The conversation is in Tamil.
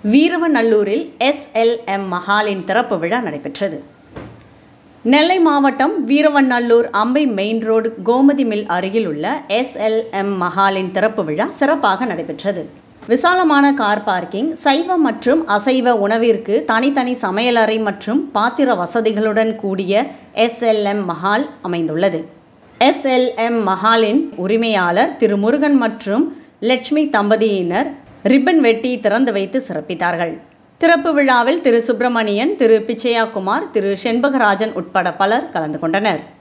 வீரவநல்லூரில் எஸ்எல்எம் மஹாலின் திறப்பு விழா நடைபெற்றது நெல்லை மாவட்டம் வீரவநல்லூர் அம்பை மெயின் ரோடு கோமதி மில் அருகில் உள்ள எஸ்எல்எம் மஹாலின் திறப்பு விழா சிறப்பாக நடைபெற்றது விசாலமான கார் பார்க்கிங் சைவ மற்றும் அசைவ உணவிற்கு தனித்தனி சமையலறை மற்றும் பாத்திர வசதிகளுடன் கூடிய எஸ்எல்எம் மஹால் அமைந்துள்ளது எஸ்எல்எம் மஹாலின் உரிமையாளர் திரு முருகன் மற்றும் லட்சுமி தம்பதியினர் ரிப்பன் வெட்டி திறந்து வைத்து சிறப்பித்தார்கள் திறப்பு விழாவில் திரு சுப்பிரமணியன் திரு பிச்சையாகுமார் திரு செண்பகராஜன் உட்பட பலர் கலந்து கொண்டனர்